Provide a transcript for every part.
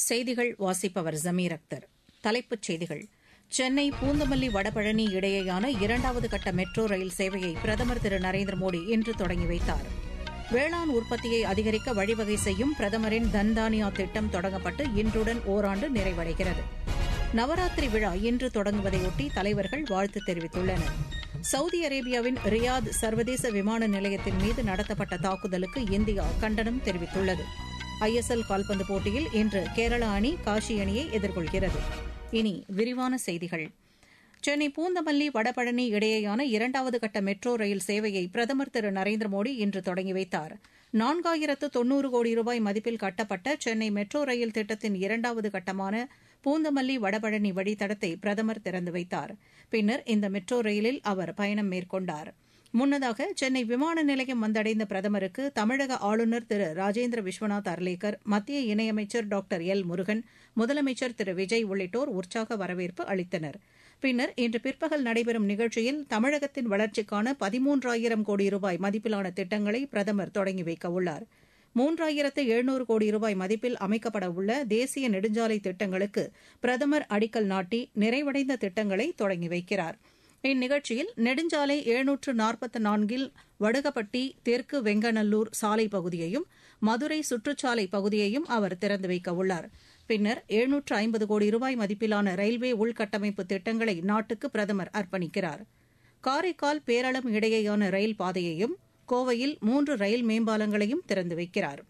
செய்திகள் வாசிப்பவர் ஜமீர் அக்தர் தலைப்புச் செய்திகள் சென்னை பூந்தமல்லி வடபழனி இடையேயான இரண்டாவது கட்ட மெட்ரோ ரயில் சேவையை பிரதமர் திரு நரேந்திர மோடி இன்று தொடங்கி வைத்தார் வேளாண் உற்பத்தியை அதிகரிக்க வழிவகை செய்யும் பிரதமரின் தன்தானியா திட்டம் தொடங்கப்பட்டு இன்றுடன் ஓராண்டு நிறைவடைகிறது நவராத்திரி விழா இன்று தொடங்குவதையொட்டி தலைவர்கள் வாழ்த்து தெரிவித்துள்ளனர் சவுதி அரேபியாவின் ரியாத் சர்வதேச விமான நிலையத்தின் மீது நடத்தப்பட்ட தாக்குதலுக்கு இந்தியா கண்டனம் தெரிவித்துள்ளது ஐஎஸ்எல் கால்பந்து போட்டியில் இன்று கேரளா அணி காஷி அணியை எதிர்கொள்கிறது இனி விரிவான செய்திகள் சென்னை பூந்தமல்லி வடபழனி இடையேயான இரண்டாவது கட்ட மெட்ரோ ரயில் சேவையை பிரதமர் திரு நரேந்திர மோடி இன்று தொடங்கி வைத்தார் நான்காயிரத்து தொன்னூறு கோடி ரூபாய் மதிப்பில் கட்டப்பட்ட சென்னை மெட்ரோ ரயில் திட்டத்தின் இரண்டாவது கட்டமான பூந்தமல்லி வடபழனி வழித்தடத்தை பிரதமர் திறந்து வைத்தார் பின்னர் இந்த மெட்ரோ ரயிலில் அவர் பயணம் மேற்கொண்டார் முன்னதாக சென்னை விமான நிலையம் வந்தடைந்த பிரதமருக்கு தமிழக ஆளுநர் திரு ராஜேந்திர விஸ்வநாத் அர்லேக்கர் மத்திய இணையமைச்சர் டாக்டர் எல் முருகன் முதலமைச்சர் திரு விஜய் உள்ளிட்டோர் உற்சாக வரவேற்பு அளித்தனர் பின்னர் இன்று பிற்பகல் நடைபெறும் நிகழ்ச்சியில் தமிழகத்தின் வளர்ச்சிக்கான பதிமூன்றாயிரம் கோடி ரூபாய் மதிப்பிலான திட்டங்களை பிரதமர் தொடங்கி வைக்க உள்ளார் மூன்றாயிரத்து எழுநூறு கோடி ரூபாய் மதிப்பில் அமைக்கப்பட உள்ள தேசிய நெடுஞ்சாலை திட்டங்களுக்கு பிரதமர் அடிக்கல் நாட்டி நிறைவடைந்த திட்டங்களை தொடங்கி வைக்கிறார் இந்நிகழ்ச்சியில் நெடுஞ்சாலை எழுநூற்று நாற்பத்து நான்கில் வடுகப்பட்டி தெற்கு வெங்கநல்லூர் சாலை பகுதியையும் மதுரை சுற்றுச்சாலை பகுதியையும் அவர் திறந்து வைக்க உள்ளார் பின்னர் எழுநூற்று ஐம்பது கோடி ரூபாய் மதிப்பிலான ரயில்வே உள்கட்டமைப்பு திட்டங்களை நாட்டுக்கு பிரதமர் அர்ப்பணிக்கிறார் காரைக்கால் பேரளம் இடையேயான ரயில் பாதையையும் கோவையில் மூன்று ரயில் மேம்பாலங்களையும் திறந்து வைக்கிறார்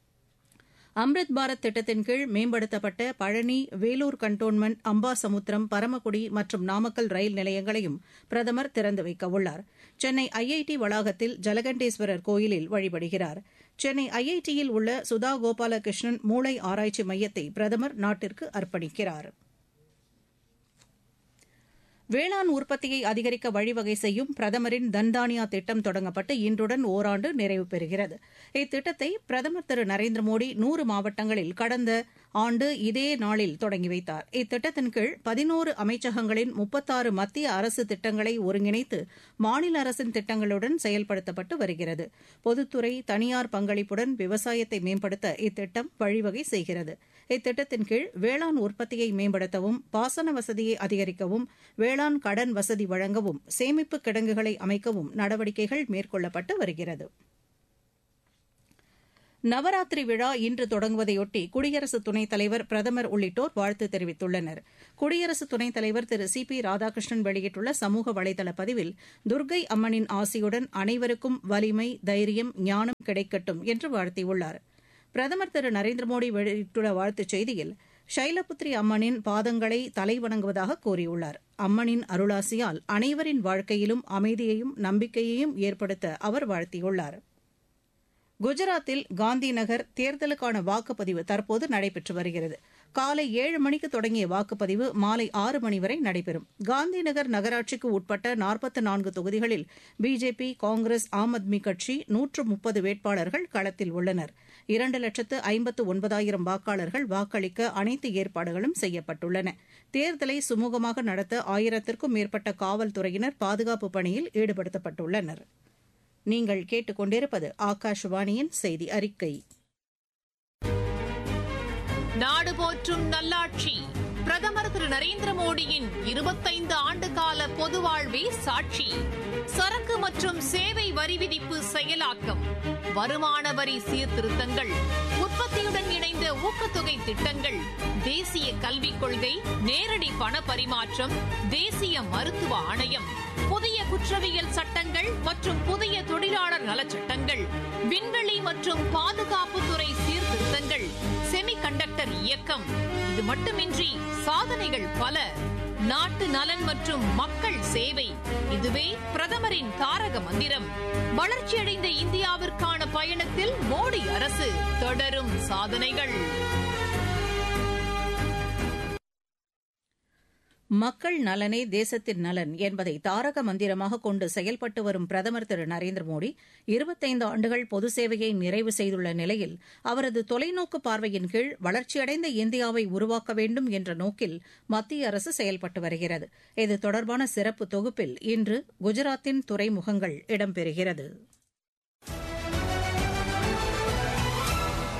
அம்ரித் பாரத் திட்டத்தின் கீழ் மேம்படுத்தப்பட்ட பழனி வேலூர் கண்டோன்மெண்ட் அம்பாசமுத்திரம் பரமக்குடி மற்றும் நாமக்கல் ரயில் நிலையங்களையும் பிரதமர் திறந்து வைக்க உள்ளார் சென்னை ஐஐடி வளாகத்தில் ஜலகண்டேஸ்வரர் கோயிலில் வழிபடுகிறார் சென்னை ஐஐடியில் உள்ள சுதா கோபாலகிருஷ்ணன் மூளை ஆராய்ச்சி மையத்தை பிரதமர் நாட்டிற்கு அர்ப்பணிக்கிறார் வேளாண் உற்பத்தியை அதிகரிக்க வழிவகை செய்யும் பிரதமரின் தன்தானியா திட்டம் தொடங்கப்பட்டு இன்றுடன் ஓராண்டு நிறைவு பெறுகிறது இத்திட்டத்தை பிரதமர் திரு நரேந்திர மோடி நூறு மாவட்டங்களில் கடந்த ஆண்டு இதே நாளில் தொடங்கி வைத்தார் இத்திட்டத்தின் கீழ் பதினோரு அமைச்சகங்களின் முப்பத்தாறு மத்திய அரசு திட்டங்களை ஒருங்கிணைத்து மாநில அரசின் திட்டங்களுடன் செயல்படுத்தப்பட்டு வருகிறது பொதுத்துறை தனியார் பங்களிப்புடன் விவசாயத்தை மேம்படுத்த இத்திட்டம் வழிவகை செய்கிறது இத்திட்டத்தின் கீழ் வேளாண் உற்பத்தியை மேம்படுத்தவும் பாசன வசதியை அதிகரிக்கவும் வேளாண் கடன் வசதி வழங்கவும் சேமிப்பு கிடங்குகளை அமைக்கவும் நடவடிக்கைகள் மேற்கொள்ளப்பட்டு வருகிறது நவராத்திரி விழா இன்று தொடங்குவதையொட்டி குடியரசு துணைத் தலைவர் பிரதமர் உள்ளிட்டோர் வாழ்த்து தெரிவித்துள்ளனர் குடியரசு துணைத் தலைவர் திரு சி பி ராதாகிருஷ்ணன் வெளியிட்டுள்ள சமூக வலைதள பதிவில் துர்க்கை அம்மனின் ஆசியுடன் அனைவருக்கும் வலிமை தைரியம் ஞானம் கிடைக்கட்டும் என்று வாழ்த்தியுள்ளார் பிரதமர் திரு நரேந்திர மோடி வெளியிட்டுள்ள வாழ்த்துச் செய்தியில் ஷைலபுத்ரி அம்மனின் பாதங்களை தலைவணங்குவதாக கூறியுள்ளார் அம்மனின் அருளாசியால் அனைவரின் வாழ்க்கையிலும் அமைதியையும் நம்பிக்கையையும் ஏற்படுத்த அவர் வாழ்த்தியுள்ளார் குஜராத்தில் காந்தி நகர் தேர்தலுக்கான வாக்குப்பதிவு தற்போது நடைபெற்று வருகிறது காலை ஏழு மணிக்கு தொடங்கிய வாக்குப்பதிவு மாலை ஆறு மணி வரை நடைபெறும் காந்தி நகர் நகராட்சிக்கு உட்பட்ட நாற்பத்து நான்கு தொகுதிகளில் பிஜேபி காங்கிரஸ் ஆம் ஆத்மி கட்சி நூற்று முப்பது வேட்பாளர்கள் களத்தில் உள்ளனர் இரண்டு லட்சத்து ஐம்பத்து ஒன்பதாயிரம் வாக்காளர்கள் வாக்களிக்க அனைத்து ஏற்பாடுகளும் செய்யப்பட்டுள்ளன தேர்தலை சுமூகமாக நடத்த ஆயிரத்திற்கும் மேற்பட்ட காவல்துறையினர் பாதுகாப்பு பணியில் ஈடுபடுத்தப்பட்டுள்ளனர் நீங்கள் கேட்டுக்கொண்டிருப்பது ஆகாஷவாணியின் செய்தி அறிக்கை நாடு போற்றும் நல்லாட்சி பிரதமர் திரு நரேந்திர மோடியின் இருபத்தைந்து ஆண்டு கால பொது வாழ்வே சாட்சி சரக்கு மற்றும் சேவை வரி விதிப்பு செயலாக்கம் வருமான வரி சீர்திருத்தங்கள் உற்பத்தியுடன் இணைந்த ஊக்கத்தொகை திட்டங்கள் தேசிய கல்விக் கொள்கை நேரடி பண பரிமாற்றம் தேசிய மருத்துவ ஆணையம் புதிய குற்றவியல் சட்டங்கள் மற்றும் புதிய தொழிலாளர் நலச்சட்டங்கள் விண்வெளி மற்றும் பாதுகாப்புத்துறை சீர்திருத்தங்கள் செமி கண்டக்டர் இயக்கம் இது மட்டுமின்றி சாதனைகள் பல நாட்டு நலன் மற்றும் மக்கள் சேவை இதுவே பிரதமரின் தாரக மந்திரம் வளர்ச்சியடைந்த இந்தியாவிற்கான பயணத்தில் மோடி அரசு தொடரும் சாதனைகள் மக்கள் நலனே தேசத்தின் நலன் என்பதை தாரக மந்திரமாக கொண்டு செயல்பட்டு வரும் பிரதமர் திரு நரேந்திர மோடி இருபத்தைந்து ஆண்டுகள் பொது சேவையை நிறைவு செய்துள்ள நிலையில் அவரது தொலைநோக்கு பார்வையின் கீழ் வளர்ச்சியடைந்த இந்தியாவை உருவாக்க வேண்டும் என்ற நோக்கில் மத்திய அரசு செயல்பட்டு வருகிறது இது தொடர்பான சிறப்பு தொகுப்பில் இன்று குஜராத்தின் துறைமுகங்கள் இடம்பெறுகிறது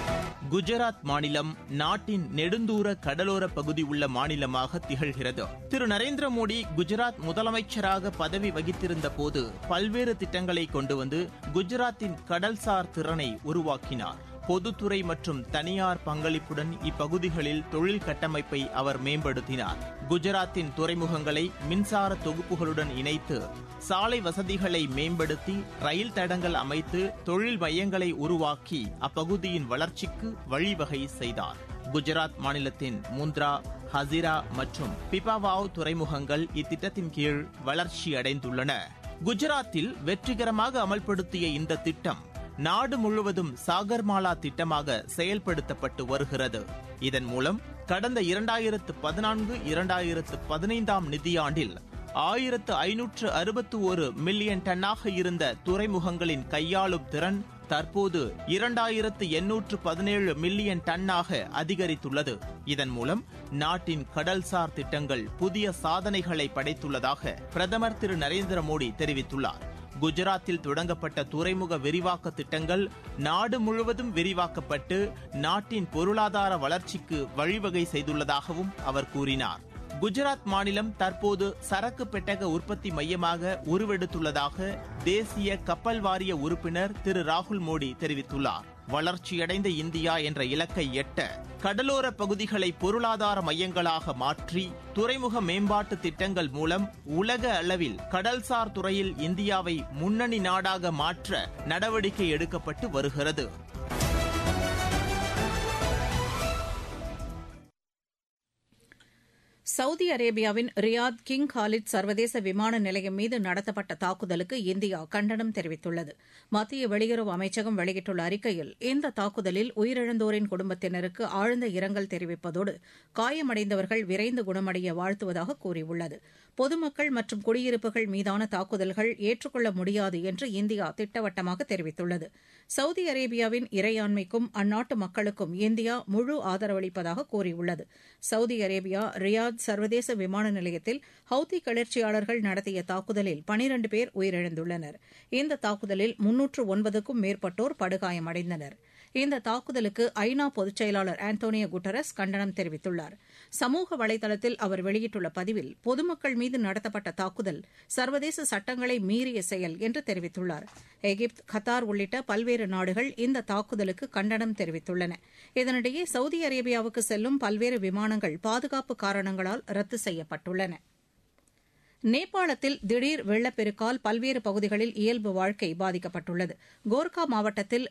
குஜராத் மாநிலம் நாட்டின் நெடுந்தூர கடலோர பகுதி உள்ள மாநிலமாக திகழ்கிறது திரு நரேந்திர மோடி குஜராத் முதலமைச்சராக பதவி வகித்திருந்த போது பல்வேறு திட்டங்களை கொண்டு வந்து குஜராத்தின் கடல்சார் திறனை உருவாக்கினார் பொதுத்துறை மற்றும் தனியார் பங்களிப்புடன் இப்பகுதிகளில் தொழில் கட்டமைப்பை அவர் மேம்படுத்தினார் குஜராத்தின் துறைமுகங்களை மின்சார தொகுப்புகளுடன் இணைத்து சாலை வசதிகளை மேம்படுத்தி ரயில் தடங்கள் அமைத்து தொழில் மையங்களை உருவாக்கி அப்பகுதியின் வளர்ச்சிக்கு வழிவகை செய்தார் குஜராத் மாநிலத்தின் முந்த்ரா ஹசிரா மற்றும் பிபாவாவ் துறைமுகங்கள் இத்திட்டத்தின் கீழ் வளர்ச்சியடைந்துள்ளன குஜராத்தில் வெற்றிகரமாக அமல்படுத்திய இந்த திட்டம் நாடு முழுவதும் சாகர்மாலா திட்டமாக செயல்படுத்தப்பட்டு வருகிறது இதன் மூலம் கடந்த இரண்டாயிரத்து பதினான்கு இரண்டாயிரத்து பதினைந்தாம் நிதியாண்டில் ஆயிரத்து ஐநூற்று அறுபத்து ஒரு மில்லியன் டன்னாக இருந்த துறைமுகங்களின் கையாளும் திறன் தற்போது இரண்டாயிரத்து எண்ணூற்று பதினேழு மில்லியன் டன்னாக அதிகரித்துள்ளது இதன் மூலம் நாட்டின் கடல்சார் திட்டங்கள் புதிய சாதனைகளை படைத்துள்ளதாக பிரதமர் திரு நரேந்திர மோடி தெரிவித்துள்ளார் குஜராத்தில் தொடங்கப்பட்ட துறைமுக விரிவாக்க திட்டங்கள் நாடு முழுவதும் விரிவாக்கப்பட்டு நாட்டின் பொருளாதார வளர்ச்சிக்கு வழிவகை செய்துள்ளதாகவும் அவர் கூறினார் குஜராத் மாநிலம் தற்போது சரக்கு பெட்டக உற்பத்தி மையமாக உருவெடுத்துள்ளதாக தேசிய கப்பல் வாரிய உறுப்பினர் திரு ராகுல் மோடி தெரிவித்துள்ளார் வளர்ச்சியடைந்த இந்தியா என்ற இலக்கை எட்ட கடலோர பகுதிகளை பொருளாதார மையங்களாக மாற்றி துறைமுக மேம்பாட்டு திட்டங்கள் மூலம் உலக அளவில் கடல்சார் துறையில் இந்தியாவை முன்னணி நாடாக மாற்ற நடவடிக்கை எடுக்கப்பட்டு வருகிறது சவுதி அரேபியாவின் ரியாத் கிங் காலித் சர்வதேச விமான நிலையம் மீது நடத்தப்பட்ட தாக்குதலுக்கு இந்தியா கண்டனம் தெரிவித்துள்ளது மத்திய வெளியுறவு அமைச்சகம் வெளியிட்டுள்ள அறிக்கையில் இந்த தாக்குதலில் உயிரிழந்தோரின் குடும்பத்தினருக்கு ஆழ்ந்த இரங்கல் தெரிவிப்பதோடு காயமடைந்தவர்கள் விரைந்து குணமடைய வாழ்த்துவதாக கூறியுள்ளது பொதுமக்கள் மற்றும் குடியிருப்புகள் மீதான தாக்குதல்கள் ஏற்றுக்கொள்ள முடியாது என்று இந்தியா திட்டவட்டமாக தெரிவித்துள்ளது சவுதி அரேபியாவின் இறையாண்மைக்கும் அந்நாட்டு மக்களுக்கும் இந்தியா முழு ஆதரவளிப்பதாக கூறியுள்ளது சவுதி அரேபியா ரியாத் சர்வதேச விமான நிலையத்தில் ஹவுதி கிளர்ச்சியாளர்கள் நடத்திய தாக்குதலில் பனிரண்டு பேர் உயிரிழந்துள்ளனர் இந்த தாக்குதலில் முன்னூற்று ஒன்பதுக்கும் மேற்பட்டோர் படுகாயமடைந்தனர் இந்த தாக்குதலுக்கு ஐநா பொதுச் செயலாளர் ஆண்டோனியோ குட்டரஸ் கண்டனம் தெரிவித்துள்ளார் சமூக வலைதளத்தில் அவர் வெளியிட்டுள்ள பதிவில் பொதுமக்கள் மீது நடத்தப்பட்ட தாக்குதல் சர்வதேச சட்டங்களை மீறிய செயல் என்று தெரிவித்துள்ளார் எகிப்து கத்தார் உள்ளிட்ட பல்வேறு நாடுகள் இந்த தாக்குதலுக்கு கண்டனம் தெரிவித்துள்ளன இதனிடையே சவுதி அரேபியாவுக்கு செல்லும் பல்வேறு விமானங்கள் பாதுகாப்பு காரணங்களால் ரத்து செய்யப்பட்டுள்ளன நேபாளத்தில் திடீர் வெள்ளப்பெருக்கால் பல்வேறு பகுதிகளில் இயல்பு வாழ்க்கை பாதிக்கப்பட்டுள்ளது கோர்கா மாவட்டத்தில்